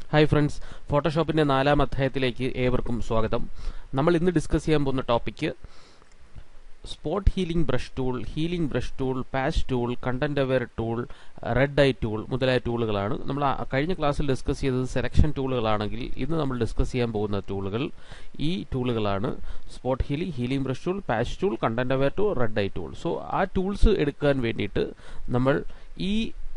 hi friends ഫോട്ടോഷോപ്പിന്റെ നാലാം അധ്യായത്തിലേക്ക് ഏവർക്കും സ്വാഗതം നമ്മൾ ഇന്ന് ഡിസ്കസ് ചെയ്യാൻ പോകുന്ന topic spot healing brush tool healing brush tool patch tool content aware tool red eye tool മുതലായ ടൂളുകളാണ് നമ്മൾ ആ- കഴിഞ്ഞ ക്ലാസ്സിൽ ഡിസ്കസ് ചെയ്തത് സെലക്ഷൻ ടൂളുകളാണെങ്കിൽ ഇന്ന് നമ്മൾ ഡിസ്കസ് ചെയ്യാൻ പോകുന്ന ടൂളുകൾ ഈ ടൂളുകളാണ് spot healing healing brush tool patch tool content aware tool red eye tool so ആ ടൂൾസ് എടുക്കാൻ വേണ്ടിയിട്ട് നമ്മൾ ഈ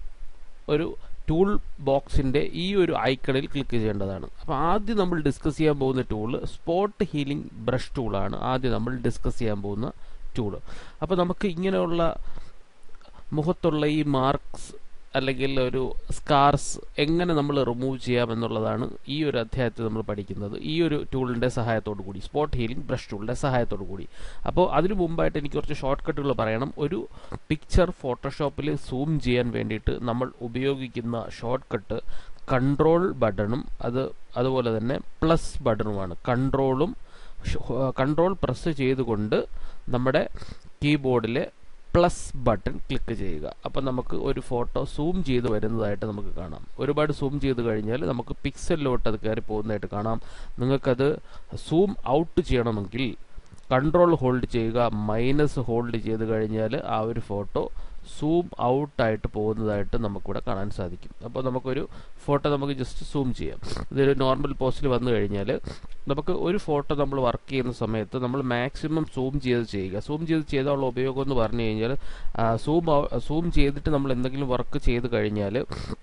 ഒരു ടൂൾ ബോക്സിന്റെ ഈ ഒരു ഐക്കണിൽ ക്ലിക്ക് ചെയ്യേണ്ടതാണ് അപ്പോൾ ആദ്യം നമ്മൾ ഡിസ്കസ് ചെയ്യാൻ പോകുന്ന ടൂൾ സ്പോട്ട് ഹീലിംഗ് ബ്രഷ് ടൂളാണ് ആദ്യം നമ്മൾ ഡിസ്കസ് ചെയ്യാൻ പോകുന്ന ടൂള് അപ്പോൾ നമുക്ക് ഇങ്ങനെയുള്ള മുഖത്തുള്ള ഈ മാർക്സ് അല്ലെങ്കിൽ ഒരു സ്കാർസ് എങ്ങനെ നമ്മൾ റിമൂവ് ചെയ്യാം എന്നുള്ളതാണ് ഈ ഒരു അധ്യായത്തിൽ നമ്മൾ പഠിക്കുന്നത് ഈ ഒരു ടൂളിൻ്റെ സഹായത്തോടു കൂടി സ്പോട്ട് ഹീലിംഗ് ബ്രഷ് ടൂളിൻ്റെ സഹായത്തോടു കൂടി അപ്പോൾ അതിനു മുമ്പായിട്ട് എനിക്ക് കുറച്ച് ഷോർട്ട് കട്ടുകൾ പറയണം ഒരു പിക്ചർ ഫോട്ടോഷോപ്പിൽ സൂം ചെയ്യാൻ വേണ്ടിയിട്ട് നമ്മൾ ഉപയോഗിക്കുന്ന ഷോർട്ട് കട്ട് കൺട്രോൾ ബട്ടണും അത് അതുപോലെ തന്നെ പ്ലസ് ബട്ടണുമാണ് കൺട്രോളും കൺട്രോൾ പ്രസ് ചെയ്തുകൊണ്ട് നമ്മുടെ കീബോർഡിലെ പ്ലസ് ബട്ടൺ ക്ലിക്ക് ചെയ്യുക അപ്പം നമുക്ക് ഒരു ഫോട്ടോ സൂം ചെയ്ത് വരുന്നതായിട്ട് നമുക്ക് കാണാം ഒരുപാട് സൂം ചെയ്ത് കഴിഞ്ഞാൽ നമുക്ക് പിക്സലിലോട്ട് അത് കയറി പോകുന്നതായിട്ട് കാണാം നിങ്ങൾക്കത് സൂം ഔട്ട് ചെയ്യണമെങ്കിൽ കൺട്രോൾ ഹോൾഡ് ചെയ്യുക മൈനസ് ഹോൾഡ് ചെയ്ത് കഴിഞ്ഞാൽ ആ ഒരു ഫോട്ടോ സൂം ഔട്ടായിട്ട് പോകുന്നതായിട്ട് നമുക്കിവിടെ കാണാൻ സാധിക്കും അപ്പോൾ നമുക്കൊരു ഫോട്ടോ നമുക്ക് ജസ്റ്റ് സൂം ചെയ്യാം ഇതൊരു നോർമൽ പോസ്റ്റിൽ വന്നു കഴിഞ്ഞാൽ നമുക്ക് ഒരു ഫോട്ടോ നമ്മൾ വർക്ക് ചെയ്യുന്ന സമയത്ത് നമ്മൾ മാക്സിമം സൂം ചെയ്ത് ചെയ്യുക സൂം ചെയ്ത് ചെയ്താലുള്ള ഉപയോഗം എന്ന് പറഞ്ഞു കഴിഞ്ഞാൽ സൂം സൂം ചെയ്തിട്ട് നമ്മൾ എന്തെങ്കിലും വർക്ക് ചെയ്ത് കഴിഞ്ഞാൽ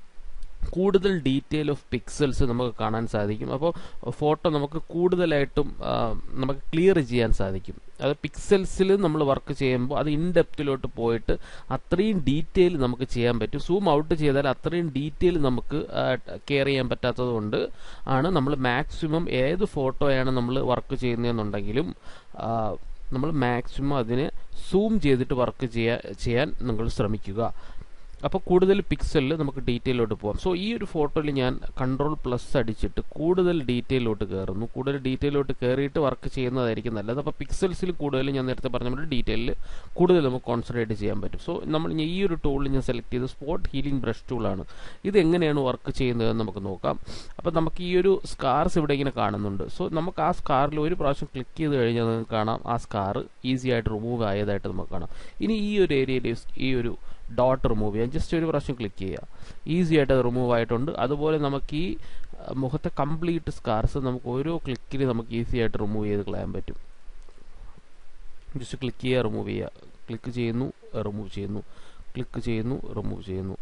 കൂടുതൽ ഡീറ്റെയിൽ ഓഫ് പിക്സൽസ് നമുക്ക് കാണാൻ സാധിക്കും അപ്പോൾ ഫോട്ടോ നമുക്ക് കൂടുതലായിട്ടും ആ, നമുക്ക് ക്ലിയർ ചെയ്യാൻ സാധിക്കും അത് പിക്സൽസിൽ നമ്മൾ വർക്ക് ചെയ്യുമ്പോൾ അത് ഇൻ ഡെപ്തിലോട്ട് പോയിട്ട് അത്രയും ഡീറ്റെയിൽ നമുക്ക് ചെയ്യാൻ പറ്റും സൂം ഔട്ട് ചെയ്താൽ അത്രയും ഡീറ്റെയിൽ നമുക്ക് കെയർ ചെയ്യാൻ പറ്റാത്തത് കൊണ്ട് ആണ് നമ്മൾ മാക്സിമം ഏത് ഫോട്ടോയാണ് നമ്മൾ വർക്ക് ചെയ്യുന്നതെന്നുണ്ടെങ്കിലും ആ, നമ്മൾ മാക്സിമം അതിനെ സൂം ചെയ്തിട്ട് വർക്ക് ചെയ്യാൻ ചെയ്യാൻ നിങ്ങൾ ശ്രമിക്കുക അപ്പോൾ കൂടുതൽ പിക്സലിൽ നമുക്ക് ഡീറ്റെയിലോട്ട് പോകാം സോ ഈ ഒരു ഫോട്ടോയിൽ ഞാൻ കൺട്രോൾ പ്ലസ് അടിച്ചിട്ട് കൂടുതൽ ഡീറ്റെയിലോട്ട് കയറുന്നു കൂടുതൽ ഡീറ്റെയിലോട്ട് കയറിയിട്ട് വർക്ക് ചെയ്യുന്നതായിരിക്കും നല്ലത് അപ്പോൾ പിക്സൽസിൽ കൂടുതൽ ഞാൻ നേരത്തെ പറഞ്ഞ പോലെ ഡീറ്റെയിലിൽ കൂടുതൽ നമുക്ക് കോൺസെൻട്രേറ്റ് ചെയ്യാൻ പറ്റും സോ നമ്മൾ ഈ ഒരു ടൂളിൽ ഞാൻ സെലക്ട് ചെയ്ത് സ്പോട്ട് ഹീലിംഗ് ബ്രഷ് ടൂളാണ് ഇത് എങ്ങനെയാണ് വർക്ക് ചെയ്യുന്നതെന്ന് നമുക്ക് നോക്കാം അപ്പോൾ നമുക്ക് ഈ ഒരു സ്കാർസ് ഇവിടെ ഇങ്ങനെ കാണുന്നുണ്ട് സോ നമുക്ക് ആ സ്കാറിൽ ഒരു പ്രാവശ്യം ക്ലിക്ക് ചെയ്ത് കഴിഞ്ഞാൽ നിങ്ങൾക്ക് കാണാം ആ സ്കാർ ഈസി ആയിട്ട് റിമൂവ് ആയതായിട്ട് നമുക്ക് കാണാം ഇനി ഈ ഒരു ഏരിയയിൽ ഈ ഒരു ഡോട്ട് റിമൂവ് ചെയ്യാം ജസ്റ്റ് ഒരു പ്രാവശ്യം ക്ലിക്ക് ചെയ്യുക ഈസി ആയിട്ട് അത് റിമൂവ് ആയിട്ടുണ്ട് അതുപോലെ നമുക്ക് ഈ അഹ്, മുഖത്തെ കംപ്ലീറ്റ് സ്കാർസ് നമുക്ക് ഓരോ ക്ലിക്കിൽ നമുക്ക് ഈസി ആയിട്ട് റിമൂവ് ചെയ്ത് കളയാൻ പറ്റും ജസ്റ്റ് ക്ലിക്ക് ചെയ്യുക റിമൂവ് ചെയ്യുക ക്ലിക്ക് ചെയ്യുന്നു റിമൂവ് ചെയ്യുന്നു ക്ലിക്ക് ചെയ്യുന്നു റിമൂവ് ചെയ്യുന്നു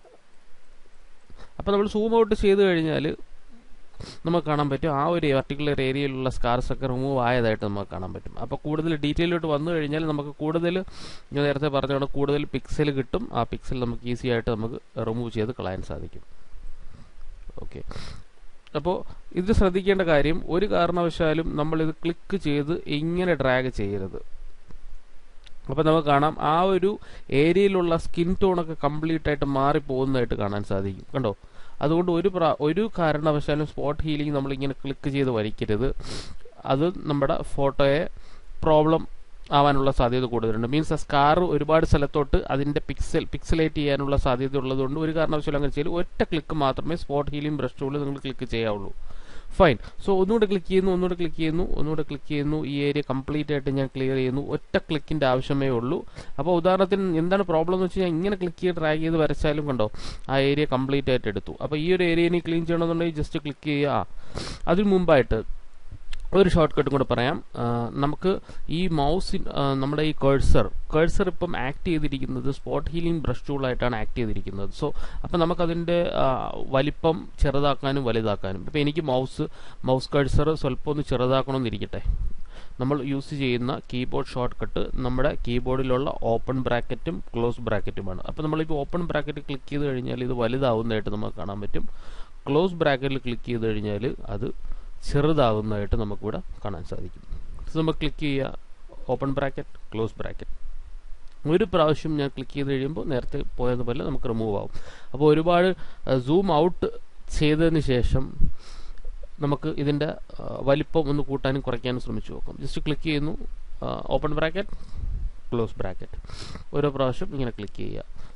അപ്പോൾ നമ്മൾ സൂം ഔട്ട് ചെയ്ത് കഴിഞ്ഞാൽ നമുക്ക് കാണാൻ പറ്റും ആ ഒരു പർട്ടിക്കുലർ ഏരിയയിലുള്ള സ്കാർസ് ഒക്കെ റിമൂവ് ആയതായിട്ട് നമുക്ക് കാണാൻ പറ്റും അപ്പോൾ കൂടുതൽ ഡീറ്റെയിലോട്ട് വന്നു കഴിഞ്ഞാൽ നമുക്ക് കൂടുതൽ ഞാൻ നേരത്തെ പറഞ്ഞോണ്ട് കൂടുതൽ പിക്സൽ കിട്ടും ആ പിക്സൽ നമുക്ക് ഈസി ആയിട്ട് നമുക്ക് റിമൂവ് ചെയ്ത് കളയാൻ സാധിക്കും ഓക്കെ അപ്പോൾ ഇത് ശ്രദ്ധിക്കേണ്ട കാര്യം ഒരു കാരണവശാലും നമ്മളിത് ക്ലിക്ക് ചെയ്ത് ഇങ്ങനെ ഡ്രാഗ് ചെയ്യരുത് അപ്പോൾ നമുക്ക് കാണാം ആ ഒരു ഏരിയയിലുള്ള സ്കിൻ ടോണൊക്കെ കംപ്ലീറ്റ് ആയിട്ട് മാറി പോകുന്നതായിട്ട് കാണാൻ സാധിക്കും കണ്ടോ അതുകൊണ്ട് ഒരു പ്രാ ഒരു കാരണവശാലും സ്പോട്ട് ഹീലിംഗ് നമ്മൾ ഇങ്ങനെ ക്ലിക്ക് ചെയ്ത് വലിക്കരുത് അത് നമ്മുടെ ഫോട്ടോയെ പ്രോബ്ലം ആവാനുള്ള സാധ്യത കൂടുതലുണ്ട് മീൻസ് ആ സ്കാർ ഒരുപാട് സ്ഥലത്തോട്ട് അതിന്റെ പിക്സൽ പിക്സലേറ്റ് ചെയ്യാനുള്ള സാധ്യത ഉള്ളതുകൊണ്ട് ഒരു കാരണവശാലും അങ്ങനെ ചെയ്യില്ല ഒറ്റ ക്ലിക്ക് മാത്രമേ സ്പോട്ട് ഹീലിംഗ് ബ്രഷ് ടൂളിൽ നിങ്ങൾ ക്ലിക്ക് ചെയ്യാവുള്ളൂ ഫൈൻ സോ ഒന്നുകൂടെ ക്ലിക്ക് ചെയ്യുന്നു ഒന്നുകൂടെ ക്ലിക്ക് ചെയ്യുന്നു ഒന്നുകൂടെ ക്ലിക്ക് ചെയ്യുന്നു ഈ ഏരിയ കംപ്ലീറ്റ് ആയിട്ട് ഞാൻ ക്ലിയർ ചെയ്യുന്നു ഒറ്റ ക്ലിക്കിന്റെ ആവശ്യമേ ഉള്ളൂ അപ്പോൾ ഉദാഹരണത്തിന് എന്താണ് പ്രോബ്ലം എന്ന് വെച്ച് കഴിഞ്ഞാൽ ഇങ്ങനെ ക്ലിക്ക് ചെയ്ത് ഡ്രാഗ് ചെയ്ത് വരച്ചാലും കണ്ടോ ആ ഏരിയ കംപ്ലീറ്റ് ആയിട്ട് എടുത്തു അപ്പോൾ ഈ ഒരു ഏരിയ ഇനി ക്ലീൻ ചെയ്യണമെന്നുണ്ടെങ്കിൽ ജസ്റ്റ് ക്ലിക്ക് ചെയ്യുക ആ, അതിന് മുമ്പായിട്ട് ഒരു ഷോർട്ട് കട്ടും കൂടെ പറയാം ആ, നമുക്ക് ഈ മൗസ് നമ്മുടെ ഈ കേഴ്സർ കേഴ്സർ ഇപ്പം ആക്ട് ചെയ്തിരിക്കുന്നത് സ്പോട്ട് ഹീലിംഗ് ബ്രഷ് ടൂളായിട്ടാണ് ആക്ട് ചെയ്തിരിക്കുന്നത് സോ അപ്പം നമുക്കതിൻ്റെ ആ, വലിപ്പം ചെറുതാക്കാനും വലുതാക്കാനും ഇപ്പം എനിക്ക് മൗസ് മൗസ് കേഴ്സർ സ്വല്പം ഒന്ന് ചെറുതാക്കണമെന്നിരിക്കട്ടെ നമ്മൾ യൂസ് ചെയ്യുന്ന കീബോർഡ് ഷോർട്ട് കട്ട് നമ്മുടെ കീബോർഡിലുള്ള ഓപ്പൺ ബ്രാക്കറ്റും ക്ലോസ് ബ്രാക്കറ്റുമാണ് അപ്പോൾ നമ്മളിപ്പോൾ ഓപ്പൺ ബ്രാക്കറ്റ് ക്ലിക്ക് ചെയ്ത് കഴിഞ്ഞാൽ ഇത് വലുതാവുന്നതായിട്ട് നമുക്ക് കാണാൻ പറ്റും ക്ലോസ് ബ്രാക്കറ്റിൽ ക്ലിക്ക് ചെയ്ത് കഴിഞ്ഞാൽ അത് ചെറുതാവുന്നതായിട്ട് നമുക്കിവിടെ കാണാൻ സാധിക്കും സോ നമുക്ക് ക്ലിക്ക് ചെയ്യുക ഓപ്പൺ ബ്രാക്കറ്റ് ക്ലോസ് ബ്രാക്കറ്റ് ഒരു പ്രാവശ്യം ഞാൻ ക്ലിക്ക് ചെയ്ത് കഴിയുമ്പോൾ നേരത്തെ പോയതുപോലെ നമുക്ക് റിമൂവ് ആവും അപ്പോൾ ഒരുപാട് സൂം ഔട്ട് ചെയ്തതിന് ശേഷം നമുക്ക് ഇതിൻ്റെ വലിപ്പം ഒന്ന് കൂട്ടാനും കുറയ്ക്കാനും ശ്രമിച്ചു നോക്കാം ജസ്റ്റ് ക്ലിക്ക് ചെയ്യുന്നു ഓപ്പൺ ബ്രാക്കറ്റ് ക്ലോസ് ബ്രാക്കറ്റ് ഓരോ പ്രാവശ്യം ഇങ്ങനെ ക്ലിക്ക് ചെയ്യുക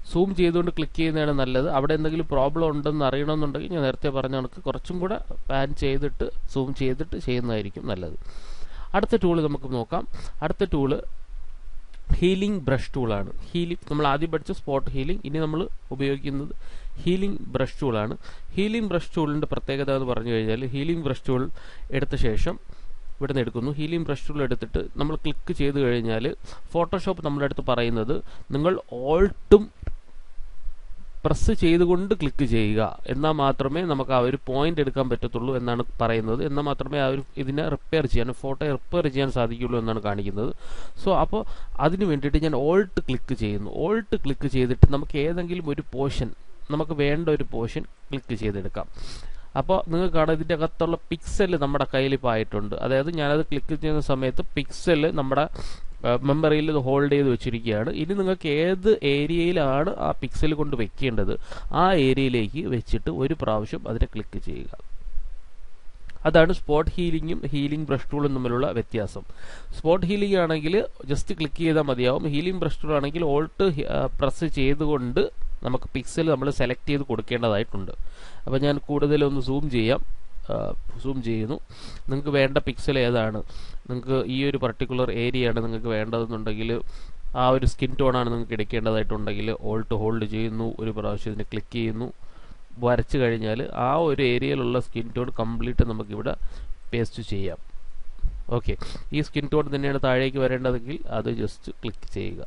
സൂം ചെയ്തുകൊണ്ട് ക്ലിക്ക് ചെയ്യുന്നതാണ് നല്ലത് അവിടെ എന്തെങ്കിലും പ്രോബ്ലം ഉണ്ടെന്ന് അറിയണമെന്നുണ്ടെങ്കിൽ ഞാൻ നേരത്തെ പറഞ്ഞ കണക്ക് കുറച്ചും കൂടെ പാൻ ചെയ്തിട്ട് സൂം ചെയ്തിട്ട് ചെയ്യുന്നതായിരിക്കും നല്ലത് അടുത്ത ടൂള് നമുക്ക് നോക്കാം അടുത്ത ടൂള് ഹീലിംഗ് ബ്രഷ് ടൂളാണ് ഹീലിംഗ് നമ്മൾ ആദ്യം പഠിച്ച സ്പോട്ട് ഹീലിംഗ് ഇനി നമ്മൾ ഉപയോഗിക്കുന്നത് ഹീലിംഗ് ബ്രഷ് ടൂളാണ് ഹീലിംഗ് ബ്രഷ് ടൂളിൻ്റെ പ്രത്യേകത എന്ന് പറഞ്ഞു കഴിഞ്ഞാൽ ഹീലിംഗ് ബ്രഷ് ടൂൾ എടുത്ത ശേഷം ഇവിടെ നിന്ന് എടുക്കുന്നു ഹീലിംഗ് ബ്രഷ് ടൂൾ എടുത്തിട്ട് നമ്മൾ ക്ലിക്ക് ചെയ്ത് കഴിഞ്ഞാൽ ഫോട്ടോഷോപ്പ് നമ്മുടെ അടുത്ത് പറയുന്നത് നിങ്ങൾ ഓൾട്ടും പ്രസ് ചെയ്തുകൊണ്ട് ക്ലിക്ക് ചെയ്യുക എന്നാൽ മാത്രമേ നമുക്ക് ആ ഒരു പോയിന്റ് എടുക്കാൻ പറ്റത്തുള്ളൂ എന്നാണ് പറയുന്നത് എന്നാൽ മാത്രമേ ആ ഒരു ഇതിനെ റിപ്പയർ ചെയ്യാൻ ഫോട്ടോ റിപ്പയർ ചെയ്യാൻ സാധിക്കുള്ളൂ എന്നാണ് കാണിക്കുന്നത് സോ അപ്പോൾ അതിന് വേണ്ടിയിട്ട് ഞാൻ ഓൾട്ട് ക്ലിക്ക് ചെയ്യുന്നു ഓൾട്ട് ക്ലിക്ക് ചെയ്തിട്ട് നമുക്ക് ഏതെങ്കിലും ഒരു പോർഷൻ നമുക്ക് വേണ്ട ഒരു പോർഷൻ ക്ലിക്ക് ചെയ്തെടുക്കാം അപ്പോൾ നിങ്ങൾക്ക് കാണാം ഇതിൻ്റെ അകത്തുള്ള പിക്സൽ നമ്മുടെ കയ്യിൽ ഇപ്പോൾ ആയിട്ടുണ്ട് അതായത് ഞാനത് ക്ലിക്ക് ചെയ്യുന്ന സമയത്ത് പിക്സൽ നമ്മുടെ മെമ്മറിയിൽ ഇത് ഹോൾഡ് ചെയ്ത് വെച്ചിരിക്കുകയാണ് ഇനി നിങ്ങൾക്ക് ഏത് ഏരിയയിലാണ് ആ പിക്സൽ കൊണ്ട് വെക്കേണ്ടത് ആ ഏരിയയിലേക്ക് വെച്ചിട്ട് ഒരു പ്രാവശ്യം അതിനെ ക്ലിക്ക് ചെയ്യുക അതാണ് സ്പോട്ട് ഹീലിംഗും ഹീലിംഗ് ബ്രഷ് ടൂളും തമ്മിലുള്ള വ്യത്യാസം സ്പോട്ട് ഹീലിംഗ് ആണെങ്കിൽ ജസ്റ്റ് ക്ലിക്ക് ചെയ്താൽ മതിയാവും ഹീലിംഗ് ബ്രഷ് ടൂൾ ആണെങ്കിൽ ഓൾട്ട് പ്രസ് ചെയ്തുകൊണ്ട് നമുക്ക് പിക്സൽ നമ്മൾ സെലക്ട് ചെയ്ത് കൊടുക്കേണ്ടതായിട്ടുണ്ട് അപ്പോൾ ഞാൻ കൂടുതലൊന്ന് സൂം ചെയ്യാം സൂം ചെയ്യുന്നു നിങ്ങൾക്ക് വേണ്ട പിക്സൽ ഏതാണ് നിങ്ങൾക്ക് ഈ ഒരു പർട്ടിക്കുലർ ഏരിയയാണ് നിങ്ങൾക്ക് വേണ്ടതെന്നുണ്ടെങ്കിൽ ആ ഒരു സ്കിൻ ടോണാണ് നിങ്ങൾക്ക് എടുക്കേണ്ടതായിട്ടുണ്ടെങ്കിൽ ഓൾട്ട് ഹോൾഡ് ചെയ്യുന്നു ഒരു പ്രാവശ്യം ഇതിനെ ക്ലിക്ക് ചെയ്യുന്നു വരച്ചു കഴിഞ്ഞാൽ ആ ഒരു ഏരിയയിലുള്ള സ്കിൻ ടോൺ കംപ്ലീറ്റ് നമുക്കിവിടെ പേസ്റ്റ് ചെയ്യാം ഓക്കെ ഈ സ്കിൻ ടോൺ തന്നെയാണ് താഴേക്ക് വരേണ്ടതെങ്കിൽ അത് ജസ്റ്റ് ക്ലിക്ക് ചെയ്യുക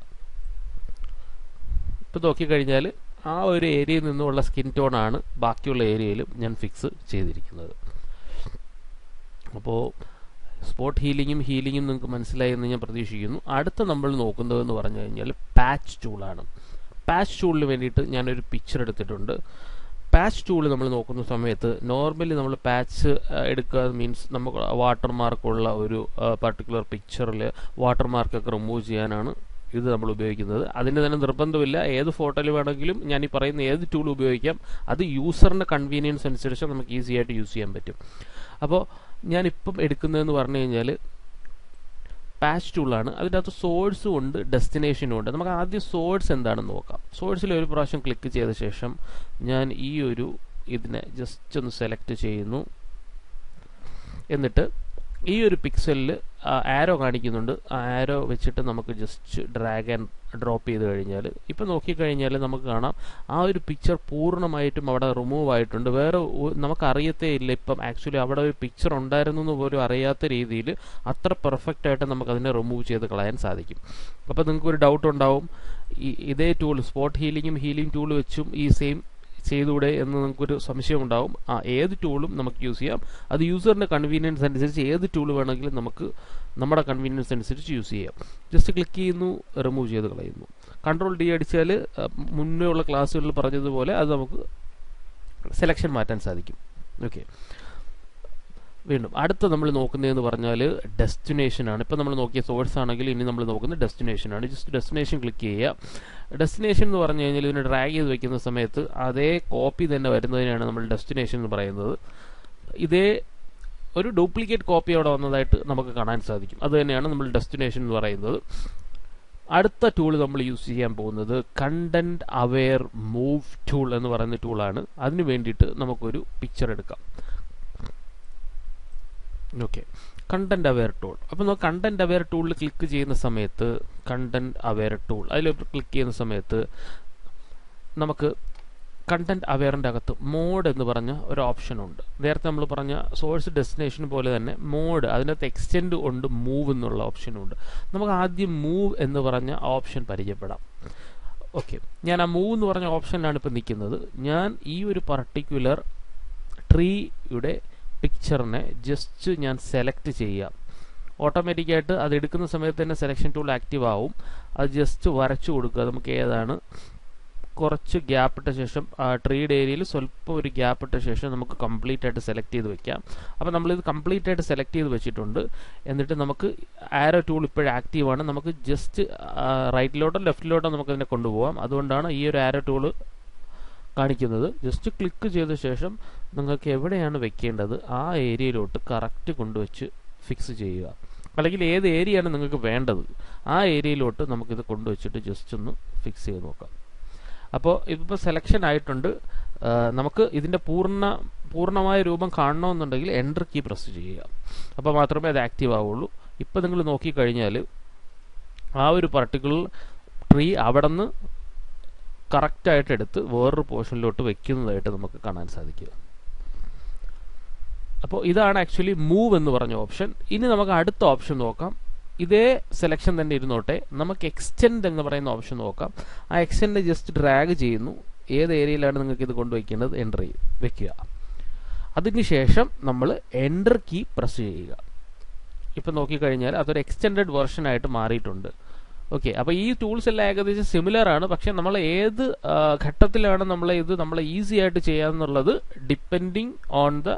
ഇപ്പോൾ നോക്കിക്കഴിഞ്ഞാൽ ആ ഒരു ഏരിയയിൽ നിന്നുള്ള സ്കിൻ ടോൺ ആണ് ബാക്കിയുള്ള ഏരിയയിലും ഞാൻ ഫിക്സ് ചെയ്തിരിക്കുന്നത് അപ്പോൾ സ്പോട്ട് ഹീലിങ്ങും ഹീലിങ്ങും നിങ്ങൾക്ക് മനസ്സിലായി എന്ന് ഞാൻ പ്രതീക്ഷിക്കുന്നു അടുത്ത നമ്മൾ നോക്കുന്നതെന്ന് പറഞ്ഞു കഴിഞ്ഞാൽ പാച്ച് ടൂളാണ് പാച്ച് ടൂളിന് വേണ്ടിയിട്ട് ഞാനൊരു പിക്ചർ എടുത്തിട്ടുണ്ട് പാച്ച് ടൂൾ നമ്മൾ നോക്കുന്ന സമയത്ത് നോർമലി നമ്മൾ പാച്ച് എടുക്കുക മീൻസ് നമുക്ക് വാട്ടർ മാർക്കുള്ള ഒരു പർട്ടിക്കുലർ പിക്ചറിൽ വാട്ടർ മാർക്കൊക്കെ റിമൂവ് ചെയ്യാനാണ് ഇത് നമ്മൾ ഉപയോഗിക്കുന്നത് അതിന് തന്നെ നിർബന്ധമില്ല ഏത് ഫോട്ടോയിൽ വേണമെങ്കിലും ഞാൻ ഈ പറയുന്ന ഏത് ടൂൾ ഉപയോഗിക്കാം അത് യൂസറിൻ്റെ കൺവീനിയൻസ് അനുസരിച്ച് നമുക്ക് ഈസി ആയിട്ട് യൂസ് ചെയ്യാൻ പറ്റും അപ്പോൾ ഞാനിപ്പം എടുക്കുന്നതെന്ന് പറഞ്ഞു കഴിഞ്ഞാൽ പാച്ച് ടൂളാണ് അതിൻ്റെ അകത്ത് സോഴ്സും ഉണ്ട് ഡെസ്റ്റിനേഷനും ഉണ്ട് നമുക്ക് ആദ്യം സോഴ്സ് എന്താണെന്ന് നോക്കാം സോഴ്സിൽ ഒരു പ്രാവശ്യം ക്ലിക്ക് ചെയ്ത ശേഷം ഞാൻ ഈ ഒരു ഇതിനെ ജസ്റ്റ് ഒന്ന് സെലക്ട് ചെയ്യുന്നു എന്നിട്ട് ഈ ഒരു പിക്സലിൽ ആരോ കാണിക്കുന്നുണ്ട് ആ ആരോ വെച്ചിട്ട് നമുക്ക് ജസ്റ്റ് ഡ്രാഗ് ആൻഡ് ഡ്രോപ്പ് ചെയ്ത് കഴിഞ്ഞാൽ ഇപ്പം നോക്കിക്കഴിഞ്ഞാൽ നമുക്ക് കാണാം ആ ഒരു പിക്ചർ പൂർണ്ണമായിട്ടും അവിടെ റിമൂവ് ആയിട്ടുണ്ട് വേറെ നമുക്ക് അറിയത്തേ ഇല്ല ഇപ്പം ആക്ച്വലി അവിടെ ഒരു പിക്ചർ ഉണ്ടായിരുന്നു എന്ന് പോലും അറിയാത്ത രീതിയിൽ അത്ര പെർഫെക്റ്റ് ആയിട്ട് നമുക്ക് അതിനെ റിമൂവ് ചെയ്ത് കളയാൻ സാധിക്കും അപ്പോൾ നിങ്ങൾക്ക് ഒരു ഡൗട്ട് ഉണ്ടാവും ഈ ഇതേ ടൂൾ സ്പോട്ട് ഹീലിങ്ങും ഹീലിംഗ് ടൂൾ വെച്ചും ഈ സെയിം ചെയ്തുകൂടെ എന്ന് നമുക്കൊരു സംശയം ഉണ്ടാവും ആ ഏത് ടൂളും നമുക്ക് യൂസ് ചെയ്യാം അത് യൂസറിൻ്റെ കൺവീനിയൻസ് അനുസരിച്ച് ഏത് ടൂൾ വേണമെങ്കിലും നമുക്ക് നമ്മുടെ കൺവീനിയൻസ് അനുസരിച്ച് യൂസ് ചെയ്യാം ജസ്റ്റ് ക്ലിക്ക് ചെയ്യുന്നു റിമൂവ് ചെയ്ത് കളയുന്നു കൺട്രോൾ ഡി അടിച്ചാൽ മുന്നേ ഉള്ള ക്ലാസ്സുകളിൽ പറഞ്ഞതുപോലെ അത് നമുക്ക് സെലക്ഷൻ മാറ്റാൻ സാധിക്കും ഓക്കെ വീണ്ടും അടുത്ത നമ്മൾ നോക്കുന്നതെന്ന് പറഞ്ഞാൽ ഡെസ്റ്റിനേഷൻ ആണ് ഇപ്പം നമ്മൾ നോക്കിയ സോഴ്സ് ആണെങ്കിൽ ഇനി നമ്മൾ നോക്കുന്നത് ഡെസ്റ്റിനേഷൻ ആണ് ജസ്റ്റ് ഡെസ്റ്റിനേഷൻ ക്ലിക്ക് ചെയ്യുക ഡെസ്റ്റിനേഷൻ എന്ന് പറഞ്ഞു കഴിഞ്ഞാൽ ഇതിനെ ഡ്രാഗ് ചെയ്ത് വെക്കുന്ന സമയത്ത് അതേ കോപ്പി തന്നെ വരുന്നതിനാണ് നമ്മൾ ഡെസ്റ്റിനേഷൻ എന്ന് പറയുന്നത് ഇതേ ഒരു ഡ്യൂപ്ലിക്കേറ്റ് കോപ്പി അവിടെ വന്നതായിട്ട് നമുക്ക് കാണാൻ സാധിക്കും അത് തന്നെയാണ് നമ്മൾ ഡെസ്റ്റിനേഷൻ എന്ന് പറയുന്നത് അടുത്ത ടൂൾ നമ്മൾ യൂസ് ചെയ്യാൻ പോകുന്നത് കണ്ടന്റ് അവെയർ മൂവ് ടൂൾ എന്ന് പറയുന്ന ടൂളാണ് അതിന് വേണ്ടിയിട്ട് നമുക്കൊരു പിക്ചർ എടുക്കാം ഓക്കെ കണ്ടന്റ് അവെയർ ടൂൾ അപ്പോൾ നമുക്ക് കണ്ടന്റ് അവെയർ ടൂളിൽ ക്ലിക്ക് ചെയ്യുന്ന സമയത്ത് കണ്ടന്റ് അവെയർ ടൂൾ അതിൽ ക്ലിക്ക് ചെയ്യുന്ന സമയത്ത് നമുക്ക് കണ്ടന്റ് അവെയറിൻ്റെ അകത്ത് മോഡ് എന്ന് പറഞ്ഞ ഒരു ഓപ്ഷൻ ഉണ്ട് നേരത്തെ നമ്മൾ പറഞ്ഞ സോഴ്സ് ഡെസ്റ്റിനേഷൻ പോലെ തന്നെ മോഡ് അതിനകത്ത് എക്സ്റ്റെൻഡ് ഉണ്ട് മൂവ് എന്നുള്ള ഓപ്ഷനും ഉണ്ട് നമുക്ക് ആദ്യം മൂവ് എന്ന് പറഞ്ഞ ഓപ്ഷൻ പരിചയപ്പെടാം ഓക്കെ ഞാൻ ആ മൂവ് എന്ന് പറഞ്ഞ ഓപ്ഷനിലാണ് ഇപ്പോൾ നിൽക്കുന്നത് ഞാൻ ഈ ഒരു പർട്ടിക്കുലർ ട്രീയുടെ പിക്ചറിനെ ജസ്റ്റ് ഞാൻ സെലക്ട് ചെയ്യാം ഓട്ടോമാറ്റിക്കായിട്ട് അത് എടുക്കുന്ന സമയത്ത് തന്നെ സെലക്ഷൻ ടൂൾ ആക്റ്റീവ് ആവും അത് ജസ്റ്റ് വരച്ചു കൊടുക്കുക നമുക്ക് ഏതാണ് കുറച്ച് ഗ്യാപ്പ് ഇട്ട ശേഷം ട്രീഡ് ഏരിയയിൽ സ്വല്പം ഒരു ഗ്യാപ്പ് ഇട്ട ശേഷം നമുക്ക് കംപ്ലീറ്റ് ആയിട്ട് സെലക്ട് ചെയ്ത് വെക്കാം അപ്പോൾ നമ്മളിത് കംപ്ലീറ്റ് ആയിട്ട് സെലക്ട് ചെയ്ത് വെച്ചിട്ടുണ്ട് എന്നിട്ട് നമുക്ക് ആരോ ടൂൾ ഇപ്പോഴും ആക്റ്റീവാണ് നമുക്ക് ജസ്റ്റ് റൈറ്റിലോട്ടോ ലെഫ്റ്റിലോട്ടോ നമുക്ക് അതിനെ കൊണ്ടുപോകാം അതുകൊണ്ടാണ് ഈ ഒരു ആരോ ടൂൾ കാണിക്കുന്നത് ജസ്റ്റ് ക്ലിക്ക് ചെയ്ത ശേഷം നിങ്ങൾക്ക് എവിടെയാണ് വെക്കേണ്ടത് ആ ഏരിയയിലോട്ട് കറക്റ്റ് കൊണ്ടുവച്ച് ഫിക്സ് ചെയ്യുക അല്ലെങ്കിൽ ഏത് ഏരിയയാണ് നിങ്ങൾക്ക് വേണ്ടത് ആ ഏരിയയിലോട്ട് നമുക്കിത് കൊണ്ടുവച്ചിട്ട് ജസ്റ്റ് ഒന്ന് ഫിക്സ് ചെയ്ത് നോക്കാം അപ്പോൾ ഇതിപ്പോൾ സെലക്ഷൻ ആയിട്ടുണ്ട് ആ, നമുക്ക് ഇതിൻ്റെ പൂർണ്ണ പൂർണ്ണമായ രൂപം കാണണമെന്നുണ്ടെങ്കിൽ എൻ്റർ കീ പ്രസ് ചെയ്യുക അപ്പോൾ മാത്രമേ അത് ആക്റ്റീവ് ആവുള്ളൂ ഇപ്പോൾ നിങ്ങൾ നോക്കിക്കഴിഞ്ഞാൽ ആ ഒരു പർട്ടിക്കുലർ ട്രീ അവിടെ നിന്ന് കറക്റ്റായിട്ട് എടുത്ത് വേറൊരു പോർഷനിലോട്ട് വെക്കുന്നതായിട്ട് നമുക്ക് കാണാൻ സാധിക്കുക അപ്പോൾ ഇതാണ് ആക്ച്വലി മൂവ് എന്ന് പറഞ്ഞ ഓപ്ഷൻ ഇനി നമുക്ക് അടുത്ത ഓപ്ഷൻ നോക്കാം ഇതേ സെലക്ഷൻ തന്നെ ഇരുന്നോട്ടെ നമുക്ക് എക്സ്റ്റെൻഡ് എന്ന് പറയുന്ന ഓപ്ഷൻ നോക്കാം ആ എക്സ്റ്റെൻഡ് ജസ്റ്റ് ഡ്രാഗ് ചെയ്യുന്നു ഏത് ഏരിയയിലാണ് നിങ്ങൾക്ക് ഇത് കൊണ്ടുവയ്ക്കേണ്ടത് എൻ്റർ ചെയ്യും വെക്കുക അതിനുശേഷം നമ്മൾ എൻ്റർ കീ പ്രസ് ചെയ്യുക ഇപ്പം നോക്കിക്കഴിഞ്ഞാൽ അതൊരു എക്സ്റ്റെൻഡഡ് വെർഷൻ ആയിട്ട് മാറിയിട്ടുണ്ട് ഓക്കെ അപ്പോൾ ഈ ടൂൾസ് എല്ലാം ഏകദേശം സിമിലർ ആണ് പക്ഷെ നമ്മൾ ഏത് ആ, ഘട്ടത്തിലാണ് നമ്മൾ ഇത് നമ്മൾ ഈസി ആയിട്ട് ചെയ്യാന്നുള്ളത് ഡിപ്പെൻഡിങ് ഓൺ ദ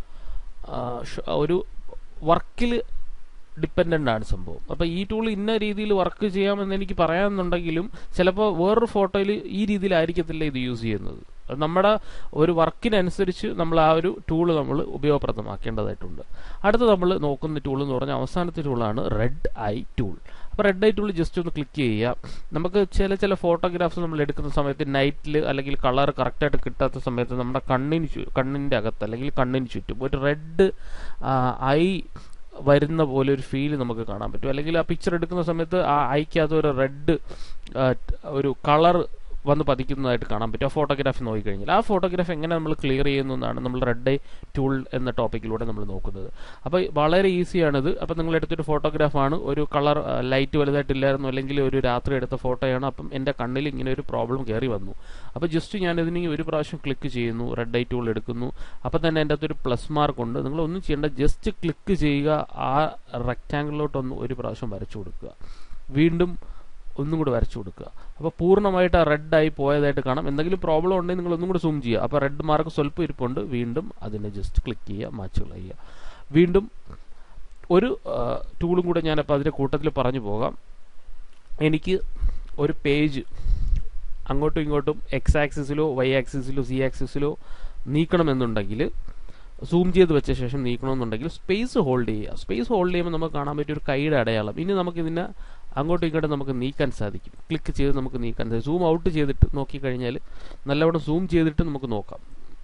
ഒരു വർക്കിൽ ഡിപ്പെൻഡൻ്റ് ആണ് സംഭവം അപ്പോൾ ഈ ടൂൾ ഇന്ന രീതിയിൽ വർക്ക് ചെയ്യാമെന്ന് എനിക്ക് പറയാമെന്നുണ്ടെങ്കിലും ചിലപ്പോൾ വേറൊരു ഫോട്ടോയിൽ ഈ രീതിയിലായിരിക്കത്തില്ല ഇത് യൂസ് ചെയ്യുന്നത് അത് നമ്മുടെ ഒരു വർക്കിനനുസരിച്ച് നമ്മൾ ആ ഒരു ടൂൾ നമ്മൾ ഉപയോഗപ്രദമാക്കേണ്ടതായിട്ടുണ്ട് അടുത്ത നമ്മൾ നോക്കുന്ന ടൂൾ എന്ന് പറഞ്ഞാൽ അവസാനത്തെ ടൂളാണ് റെഡ് ഐ ടൂൾ അപ്പോൾ റെഡ് ഐ ടൂൾ ജസ്റ്റ് ഒന്ന് ക്ലിക്ക് ചെയ്യുക നമുക്ക് ചില ചില ഫോട്ടോഗ്രാഫ്സ് നമ്മൾ എടുക്കുന്ന സമയത്ത് നൈറ്റിൽ അല്ലെങ്കിൽ കളർ കറക്റ്റായിട്ട് കിട്ടാത്ത സമയത്ത് നമ്മുടെ കണ്ണിന് ചു കണ്ണിൻ്റെ അകത്ത് അല്ലെങ്കിൽ കണ്ണിന് ചുറ്റും ഒരു റെഡ് ഐ വരുന്ന പോലെ ഒരു ഫീൽ നമുക്ക് കാണാൻ പറ്റും അല്ലെങ്കിൽ ആ പിക്ചർ എടുക്കുന്ന സമയത്ത് ആ ഐക്കകത്ത് ഒരു റെഡ് ഒരു കളർ വന്ന് പതിക്കുന്നതായിട്ട് കാണാൻ പറ്റും ആ ഫോട്ടോഗ്രാഫ് നോക്കിക്കഴിഞ്ഞാൽ ആ ഫോട്ടോഗ്രാഫ് എങ്ങനെ നമ്മൾ ക്ലിയർ ചെയ്യുന്നു എന്നാണ് നമ്മൾ റെഡ് ഐ ടൂൾ എന്ന ടോപ്പിക്കിലൂടെ നമ്മൾ നോക്കുന്നത് അപ്പോൾ വളരെ ഈസിയാണിത് അപ്പോൾ നിങ്ങൾ എടുത്തൊരു ഫോട്ടോഗ്രാഫാണ് ഒരു കളർ ലൈറ്റ് വലുതായിട്ടില്ലായിരുന്നു അല്ലെങ്കിൽ ഒരു രാത്രി എടുത്ത ഫോട്ടോയാണ് അപ്പം എൻ്റെ കണ്ണിൽ ഇങ്ങനെ ഒരു പ്രോബ്ലം കയറി വന്നു അപ്പോൾ ജസ്റ്റ് ഞാൻ ഇതിന് ഒരു പ്രാവശ്യം ക്ലിക്ക് ചെയ്യുന്നു റെഡ് ഐ ടൂൾ എടുക്കുന്നു അപ്പോൾ തന്നെ എൻ്റെ അകത്തൊരു പ്ലസ് മാർക്ക് ഉണ്ട് നിങ്ങൾ ഒന്നും ചെയ്യേണ്ട ജസ്റ്റ് ക്ലിക്ക് ചെയ്യുക ആ റെക്റ്റാങ്കിളിലോട്ടൊന്ന് ഒരു പ്രാവശ്യം വരച്ചു കൊടുക്കുക വീണ്ടും ഒന്നും കൂടി വരച്ചു കൊടുക്കുക അപ്പോൾ പൂർണ്ണമായിട്ട് ആ റെഡ് ആയി പോയതായിട്ട് കാണാം എന്തെങ്കിലും പ്രോബ്ലം ഉണ്ടെങ്കിൽ നിങ്ങൾ ഒന്നും കൂടി സൂം ചെയ്യുക അപ്പോൾ റെഡ് മാർക്ക് സ്വല്പം ഇരിപ്പുണ്ട് വീണ്ടും അതിനെ ജസ്റ്റ് ക്ലിക്ക് ചെയ്യുക മാച്ച് കളയുക വീണ്ടും ഒരു ടൂളും കൂടെ ഞാനപ്പോൾ അതിൻ്റെ കൂട്ടത്തിൽ പറഞ്ഞു പോകാം എനിക്ക് ഒരു പേജ് അങ്ങോട്ടും ഇങ്ങോട്ടും എക്സ് ആക്സിസിലോ വൈ ആക്സിസിലോ സി ആക്സിസിലോ നീക്കണമെന്നുണ്ടെങ്കിൽ സൂം ചെയ്ത് വെച്ച ശേഷം നീക്കണമെന്നുണ്ടെങ്കിൽ സ്പേസ് ഹോൾഡ് ചെയ്യുക സ്പേസ് ഹോൾഡ് ചെയ്യുമ്പോൾ നമുക്ക് കാണാൻ പറ്റിയ ഒരു കൈയുടെ അടയാളം ഇനി നമുക്ക് ഇതിനെ അങ്ങോട്ടും ഇങ്ങോട്ടും നമുക്ക് നീക്കാൻ സാധിക്കും ക്ലിക്ക് ചെയ്ത് നമുക്ക് നീക്കാൻ സാധിക്കും സൂം ഔട്ട് ചെയ്തിട്ട് നോക്കിക്കഴിഞ്ഞാൽ നല്ലവണ്ണം സൂം ചെയ്തിട്ട് നമുക്ക് നോക്കാം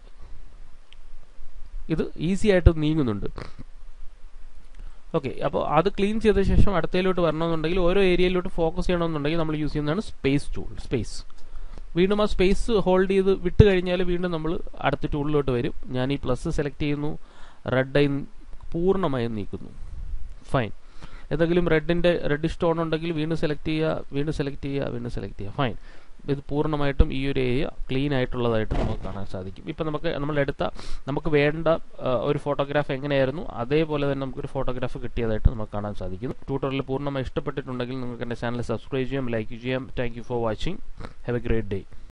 ഇത് ഈസി ആയിട്ട് നീങ്ങുന്നുണ്ട് ഓക്കെ അപ്പോൾ അത് ക്ലീൻ ചെയ്ത ശേഷം അടുത്തയിലോട്ട് വരണമെന്നുണ്ടെങ്കിൽ ഓരോ ഏരിയയിലോട്ട് ഫോക്കസ് ചെയ്യണമെന്നുണ്ടെങ്കിൽ നമ്മൾ യൂസ് ചെയ്യുന്നതാണ് സ്പേസ് ടൂൾ സ്പേസ് വീണ്ടും ആ സ്പേസ് ഹോൾഡ് ചെയ്ത് വിട്ട് കഴിഞ്ഞാൽ വീണ്ടും നമ്മൾ അടുത്ത ടൂളിലോട്ട് വരും ഞാൻ ഈ പ്ലസ് സെലക്ട് ചെയ്യുന്നു റെഡ് ഐ പൂർണ്ണമായും നീക്കുന്നു ഫൈൻ എന്തെങ്കിലും റെഡിൻ്റെ റെഡ് സ്റ്റോൺ ഉണ്ടെങ്കിൽ വീണ്ടും സെലക്ട് ചെയ്യുക വീണ്ടും സെലക്ട് ചെയ്യുക വീണ്ടും സെലക്ട് ചെയ്യുക ഫൈൻ ഇത് പൂർണ്ണമായിട്ടും ഈ ഒരു ഏരിയ ക്ലീൻ ആയിട്ടുള്ളതായിട്ട് നമുക്ക് കാണാൻ സാധിക്കും ഇപ്പം നമുക്ക് നമ്മൾ എടുത്ത നമുക്ക് വേണ്ട ആ, ഒരു ഫോട്ടോഗ്രാഫ് എങ്ങനെയായിരുന്നു അതേപോലെ തന്നെ നമുക്കൊരു ഫോട്ടോഗ്രാഫ് കിട്ടിയതായിട്ട് നമുക്ക് കാണാൻ സാധിക്കും ട്യൂട്ടോറിയൽ പൂർണ്ണമായി ഇഷ്ടപ്പെട്ടിട്ടുണ്ടെങ്കിൽ നിങ്ങൾക്ക് എൻ്റെ ചാനൽ സബ്സ്ക്രൈബ് ചെയ്യാം ലൈക്ക് ചെയ്യാം thank you for watching have a great day